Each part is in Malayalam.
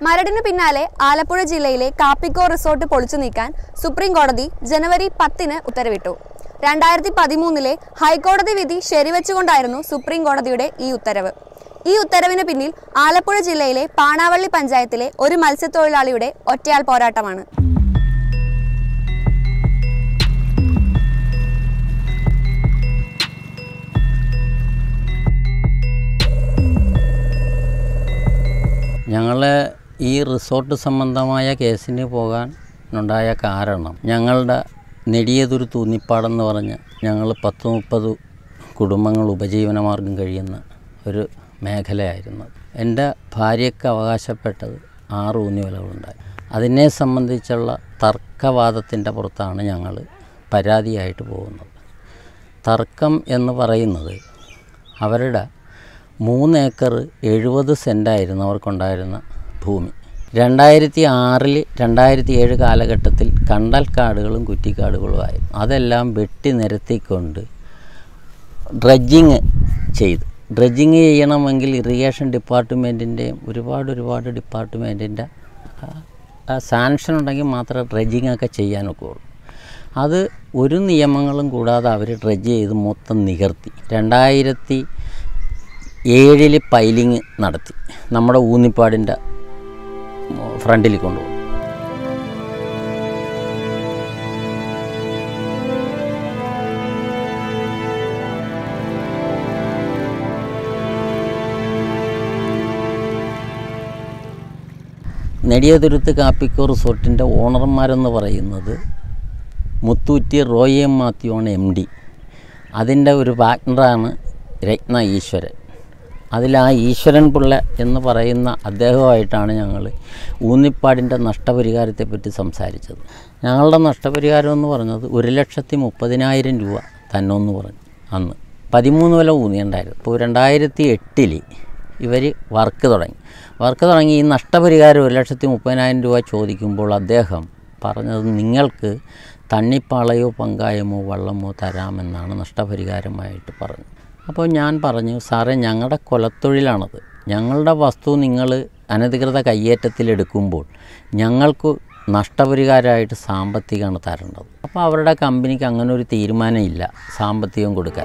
മരടിന് പിന്നാലെ ആലപ്പുഴ ജില്ലയിലെ കാപ്പിക്കോ റിസോർട്ട് പൊളിച്ചു നീക്കാൻ സുപ്രീം കോടതി ജനുവരി പത്തിന് ഉത്തരവിട്ടു രണ്ടായിരത്തി പതിമൂന്നിലെ ഹൈക്കോടതി വിധി ശരിവെച്ചുകൊണ്ടായിരുന്നു സുപ്രീം കോടതിയുടെ ഈ ഉത്തരവ് ഈ ഉത്തരവിന് പിന്നിൽ ആലപ്പുഴ ജില്ലയിലെ പാണാവള്ളി പഞ്ചായത്തിലെ ഒരു മത്സ്യത്തൊഴിലാളിയുടെ ഒറ്റയാൾ പോരാട്ടമാണ് ഞങ്ങൾ ഈ റിസോർട്ട് സംബന്ധമായ കേസിന് പോകാൻ ഉണ്ടായ കാരണം ഞങ്ങളുടെ നെടിയതൊരു തൂന്നിപ്പാടെന്ന് പറഞ്ഞ് ഞങ്ങൾ പത്ത് മുപ്പത് കുടുംബങ്ങൾ ഉപജീവനമാർഗം കഴിയുന്ന ഒരു മേഖലയായിരുന്നു എൻ്റെ ഭാര്യയ്ക്ക് അവകാശപ്പെട്ടത് ആറ് ഊന്നിവലകളുണ്ടായി അതിനെ സംബന്ധിച്ചുള്ള തർക്കവാദത്തിൻ്റെ പുറത്താണ് ഞങ്ങൾ പരാതിയായിട്ട് പോകുന്നത് തർക്കം എന്ന് പറയുന്നത് അവരുടെ മൂന്ന് ഏക്കർ എഴുപത് സെൻറ്റായിരുന്നു അവർക്കുണ്ടായിരുന്ന ഭൂമി രണ്ടായിരത്തി ആറിൽ രണ്ടായിരത്തി ഏഴ് കാലഘട്ടത്തിൽ കണ്ടൽക്കാടുകളും കുറ്റിക്കാടുകളുമായിരുന്നു അതെല്ലാം വെട്ടി നിരത്തിക്കൊണ്ട് ഡ്രഡ്ജിങ് ചെയ്തു ഡ്രഡ്ജിങ് ചെയ്യണമെങ്കിൽ ഇറിഗേഷൻ ഡിപ്പാർട്ട്മെൻറ്റിൻ്റെയും ഒരുപാട് ഒരുപാട് ഡിപ്പാർട്ട്മെൻറ്റിൻ്റെ സാങ്ഷൻ ഉണ്ടെങ്കിൽ മാത്രമേ ഡ്രഡ്ജിങ് ഒക്കെ ചെയ്യാനൊക്കെ ഉള്ളൂ അത് ഒരു നിയമങ്ങളും കൂടാതെ അവർ ഡ്രഡ്ജ് ചെയ്ത് മൊത്തം നികർത്തി രണ്ടായിരത്തി ഏഴിൽ പൈലിങ് നടത്തി നമ്മുടെ ഊന്നിപ്പാടിൻ്റെ ഫ്രണ്ടിൽ കൊണ്ടുപോകും നെടിയതുരുത്ത് കാപ്പിക്കോ റിസോർട്ടിൻ്റെ ഓണർമാരെന്ന് പറയുന്നത് മുത്തൂറ്റി റോയി എം മാത്യുവാണ് എം ഡി അതിൻ്റെ ഒരു പാർട്ട്ണറാണ് രത്ന ഈശ്വരൻ അതിൽ ആ ഈശ്വരൻ പിള്ള എന്ന് പറയുന്ന അദ്ദേഹമായിട്ടാണ് ഞങ്ങൾ ഊന്നിപ്പാടിൻ്റെ നഷ്ടപരിഹാരത്തെപ്പറ്റി സംസാരിച്ചത് ഞങ്ങളുടെ നഷ്ടപരിഹാരം എന്ന് പറഞ്ഞത് ഒരു ലക്ഷത്തി മുപ്പതിനായിരം രൂപ തന്നോന്ന് പറഞ്ഞു അന്ന് പതിമൂന്ന് വില ഊന്നിയുണ്ടായിരുന്നു ഇപ്പോൾ രണ്ടായിരത്തി എട്ടിൽ ഇവർ വർക്ക് തുടങ്ങി വർക്ക് തുടങ്ങി ഈ നഷ്ടപരിഹാരം ഒരു ലക്ഷത്തി മുപ്പതിനായിരം രൂപ ചോദിക്കുമ്പോൾ അദ്ദേഹം പറഞ്ഞത് നിങ്ങൾക്ക് തണ്ണിപ്പാളയോ പങ്കായമോ വള്ളമോ തരാമെന്നാണ് നഷ്ടപരിഹാരമായിട്ട് പറഞ്ഞത് അപ്പോൾ ഞാൻ പറഞ്ഞു സാറേ ഞങ്ങളുടെ കൊലത്തൊഴിലാണത് ഞങ്ങളുടെ വസ്തു നിങ്ങൾ അനധികൃത കയ്യേറ്റത്തിലെടുക്കുമ്പോൾ ഞങ്ങൾക്ക് നഷ്ടപരിഹാരമായിട്ട് സാമ്പത്തികമാണ് തരേണ്ടത് അപ്പോൾ അവരുടെ കമ്പനിക്ക് അങ്ങനെ ഒരു തീരുമാനമില്ല സാമ്പത്തികം കൊടുക്കാൻ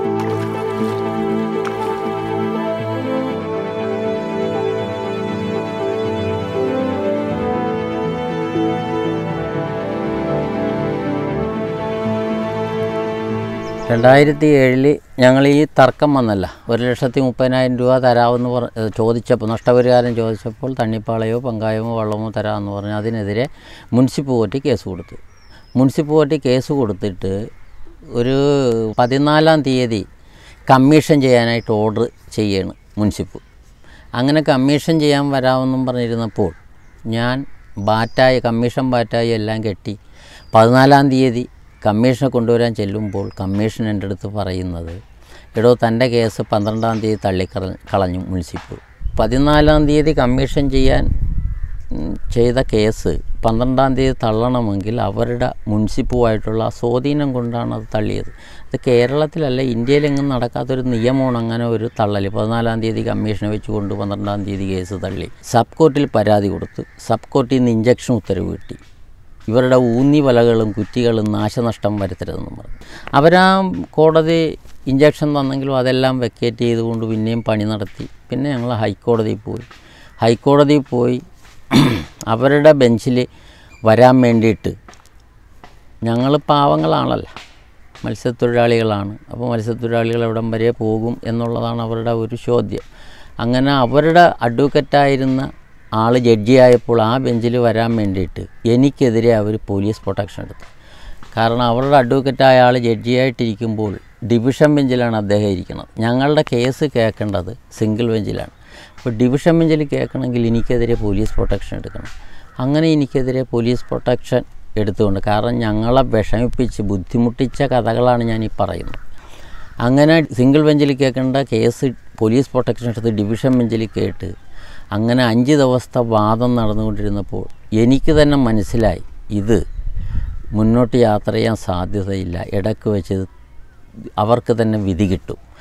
രണ്ടായിരത്തി ഏഴിൽ ഞങ്ങൾ ഈ തർക്കം വന്നല്ല ഒരു ലക്ഷത്തി മുപ്പതിനായിരം രൂപ തരാമെന്ന് പറ ചോദിച്ചപ്പോൾ നഷ്ടപരിഹാരം ചോദിച്ചപ്പോൾ തണ്ണിപ്പാളയോ പങ്കായമോ വള്ളമോ തരാമെന്ന് പറഞ്ഞ് അതിനെതിരെ മുനിസിപ്പൽ കോർട്ടിൽ കേസ് കൊടുത്തു മുനിസിപ്പൽ കോർട്ടിൽ കേസ് കൊടുത്തിട്ട് ഒരു പതിനാലാം തീയതി കമ്മീഷൻ ചെയ്യാനായിട്ട് ഓർഡർ ചെയ്യാണ് മുനിസിപ്പൽ അങ്ങനെ കമ്മീഷൻ ചെയ്യാൻ വരാമെന്നും പറഞ്ഞിരുന്നപ്പോൾ ഞാൻ ബാറ്റായി കമ്മീഷൻ ബാറ്റായി എല്ലാം കെട്ടി പതിനാലാം തീയതി കമ്മീഷനെ കൊണ്ടുവരാൻ ചെല്ലുമ്പോൾ കമ്മീഷൻ എൻ്റെ അടുത്ത് പറയുന്നത് എടോ തൻ്റെ കേസ് പന്ത്രണ്ടാം തീയതി തള്ളിക്കള കളഞ്ഞു മുനിസിപ്പൽ പതിനാലാം തീയതി കമ്മീഷൻ ചെയ്യാൻ ഉം, ചെയ്ത കേസ് പന്ത്രണ്ടാം തീയതി തള്ളണമെങ്കിൽ അവരുടെ മുനിസിപ്പുമായിട്ടുള്ള സ്വാധീനം കൊണ്ടാണ് അത് തള്ളിയത് അത് കേരളത്തിലല്ല ഇന്ത്യയിലെങ്ങും നടക്കാത്തൊരു നിയമമാണ് അങ്ങനെ ഒരു തള്ളൽ പതിനാലാം തീയതി കമ്മീഷനെ വെച്ചുകൊണ്ട് പന്ത്രണ്ടാം തീയതി കേസ് തള്ളി സബ് കോർട്ടിൽ പരാതി കൊടുത്തു സബ് കോർട്ടിൽ നിന്ന് ഇഞ്ചക്ഷൻ ഉത്തരവ് കിട്ടി ഇവരുടെ ഊന്നി വലകളും കുറ്റികളും നാശനഷ്ടം വരുത്തരുതെന്നും പറഞ്ഞു അവരാ കോടതി ഇഞ്ചക്ഷൻ തന്നെങ്കിലും അതെല്ലാം വെക്കേറ്റ് ചെയ്തുകൊണ്ട് പിന്നെയും പണി നടത്തി പിന്നെ ഞങ്ങൾ ഹൈക്കോടതിയിൽ പോയി ഹൈക്കോടതിയിൽ പോയി അവരുടെ ബെഞ്ചിൽ വരാൻ വേണ്ടിയിട്ട് ഞങ്ങൾ പാവങ്ങളാണല്ലോ മത്സ്യത്തൊഴിലാളികളാണ് അപ്പോൾ മത്സ്യത്തൊഴിലാളികൾ എവിടം വരെ പോകും എന്നുള്ളതാണ് അവരുടെ ഒരു ചോദ്യം അങ്ങനെ അവരുടെ അഡ്വക്കറ്റായിരുന്ന ആൾ ജഡ്ജിയായപ്പോൾ ആ ബെഞ്ചിൽ വരാൻ വേണ്ടിയിട്ട് എനിക്കെതിരെ അവർ പോലീസ് പ്രൊട്ടക്ഷൻ എടുത്തു കാരണം അവരുടെ അഡ്വക്കറ്റായ ആൾ ജഡ്ജിയായിട്ടിരിക്കുമ്പോൾ ഡിവിഷൻ ബെഞ്ചിലാണ് അദ്ദേഹം ഇരിക്കുന്നത് ഞങ്ങളുടെ കേസ് കേൾക്കേണ്ടത് സിംഗിൾ ബെഞ്ചിലാണ് അപ്പോൾ ഡിവിഷൻ ബെഞ്ചിൽ കേൾക്കണമെങ്കിൽ എനിക്കെതിരെ പോലീസ് പ്രൊട്ടക്ഷൻ എടുക്കണം അങ്ങനെ എനിക്കെതിരെ പോലീസ് പ്രൊട്ടക്ഷൻ എടുത്തുകൊണ്ട് കാരണം ഞങ്ങളെ വിഷമിപ്പിച്ച് ബുദ്ധിമുട്ടിച്ച കഥകളാണ് ഞാൻ ഈ പറയുന്നത് അങ്ങനെ സിംഗിൾ ബെഞ്ചിൽ കേൾക്കേണ്ട കേസ് പോലീസ് പ്രൊട്ടക്ഷൻ എടുത്ത് ഡിവിഷൻ ബെഞ്ചിൽ കേട്ട് അങ്ങനെ അഞ്ച് ദിവസത്തെ വാദം നടന്നുകൊണ്ടിരുന്നപ്പോൾ എനിക്ക് തന്നെ മനസ്സിലായി ഇത് മുന്നോട്ട് യാത്ര ചെയ്യാൻ സാധ്യതയില്ല ഇടയ്ക്ക് വെച്ച് അവർക്ക് തന്നെ വിധി കിട്ടും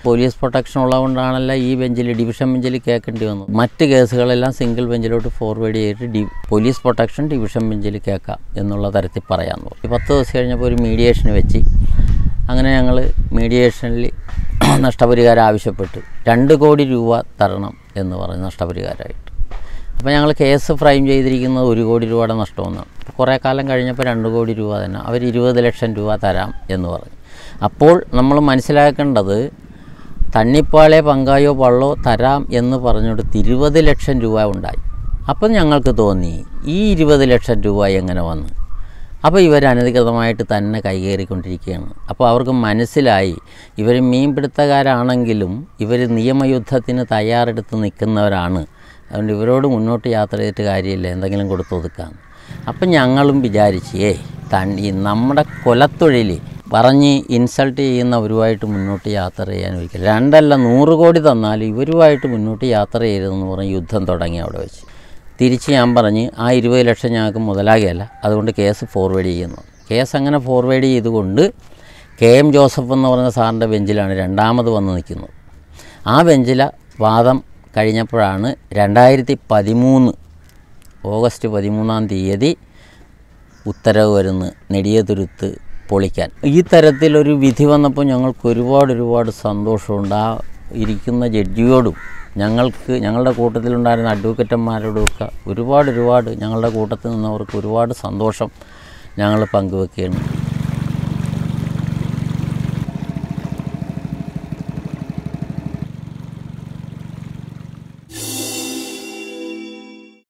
പോലീസ് പ്രൊട്ടക്ഷൻ ഉള്ളതുകൊണ്ടാണല്ലോ ഈ ബെഞ്ചിൽ ഡിവിഷൻ ബെഞ്ചിൽ കേൾക്കേണ്ടി വന്നത് മറ്റ് കേസുകളെല്ലാം സിംഗിൾ ബെഞ്ചിലോട്ട് ഫോർവേഡ് ചെയ്തിട്ട് ഡി പോലീസ് പ്രൊട്ടക്ഷൻ ഡിവിഷൻ ബെഞ്ചിൽ കേൾക്കാം എന്നുള്ള തരത്തിൽ പറയാമെന്ന് പറഞ്ഞു പത്ത് ദിവസം കഴിഞ്ഞപ്പോൾ ഒരു മീഡിയേഷന് വെച്ച് അങ്ങനെ ഞങ്ങൾ മീഡിയേഷനിൽ നഷ്ടപരിഹാരം ആവശ്യപ്പെട്ട് രണ്ട് കോടി രൂപ തരണം എന്ന് പറഞ്ഞ് നഷ്ടപരിഹാരമായിട്ട് അപ്പോൾ ഞങ്ങൾ കേസ് ഫ്രെയിം ചെയ്തിരിക്കുന്നത് ഒരു കോടി രൂപയുടെ നഷ്ടമെന്നാണ് അപ്പോൾ കുറേ കാലം കഴിഞ്ഞപ്പോൾ രണ്ട് കോടി രൂപ തന്നെ അവർ ഇരുപത് ലക്ഷം രൂപ തരാം എന്ന് പറഞ്ഞു അപ്പോൾ നമ്മൾ മനസ്സിലാക്കേണ്ടത് തണ്ണിപ്പാളെ പങ്കായോ വള്ളോ തരാം എന്ന് പറഞ്ഞിട്ട് ഇരുപത് ലക്ഷം രൂപ ഉണ്ടായി അപ്പം ഞങ്ങൾക്ക് തോന്നി ഈ ഇരുപത് ലക്ഷം രൂപ എങ്ങനെ വന്നു അപ്പോൾ ഇവർ അനധികൃതമായിട്ട് തന്നെ കൈകയറിക്കൊണ്ടിരിക്കുകയാണ് അപ്പോൾ അവർക്ക് മനസ്സിലായി ഇവർ മീൻപിടുത്തക്കാരാണെങ്കിലും ഇവർ നിയമയുദ്ധത്തിന് തയ്യാറെടുത്ത് നിൽക്കുന്നവരാണ് അതുകൊണ്ട് ഇവരോട് മുന്നോട്ട് യാത്ര ചെയ്തിട്ട് കാര്യമില്ല എന്തെങ്കിലും കൊടുത്തൊതുക്കാം അപ്പം ഞങ്ങളും വിചാരിച്ച് ഏ തണ്ണി നമ്മുടെ കൊലത്തൊഴിൽ പറഞ്ഞ് ഇൻസൾട്ട് ചെയ്യുന്നവരുമായിട്ട് മുന്നോട്ട് യാത്ര ചെയ്യാൻ ഒരിക്കലും രണ്ടല്ല നൂറ് കോടി തന്നാലും ഇവരുമായിട്ട് മുന്നോട്ട് യാത്ര ചെയ്യരുതെന്ന് പറഞ്ഞ് യുദ്ധം തുടങ്ങി അവിടെ വെച്ച് തിരിച്ച് ഞാൻ പറഞ്ഞ് ആ ഇരുപത് ലക്ഷം ഞങ്ങൾക്ക് മുതലാകുകയല്ല അതുകൊണ്ട് കേസ് ഫോർവേഡ് ചെയ്യുന്നു കേസ് അങ്ങനെ ഫോർവേഡ് ചെയ്തുകൊണ്ട് കെ എം ജോസഫ് എന്ന് പറയുന്ന സാറിൻ്റെ ബെഞ്ചിലാണ് രണ്ടാമത് വന്ന് നിൽക്കുന്നത് ആ ബെഞ്ചിലെ വാദം കഴിഞ്ഞപ്പോഴാണ് രണ്ടായിരത്തി പതിമൂന്ന് ഓഗസ്റ്റ് പതിമൂന്നാം തീയതി ഉത്തരവ് വരുന്നു നെടിയതുരുത്ത് പൊളിക്കാൻ ഈ തരത്തിലൊരു വിധി വന്നപ്പോൾ ഞങ്ങൾക്ക് ഒരുപാട് ഒരുപാട് സന്തോഷമുണ്ട് ആ ഇരിക്കുന്ന ജഡ്ജിയോടും ഞങ്ങൾക്ക് ഞങ്ങളുടെ കൂട്ടത്തിലുണ്ടായിരുന്ന അഡ്വക്കറ്റന്മാരോടുമൊക്കെ ഒരുപാട് ഒരുപാട് ഞങ്ങളുടെ കൂട്ടത്തിൽ നിന്നവർക്ക് ഒരുപാട് സന്തോഷം ഞങ്ങൾ പങ്കുവെക്കുകയാണ്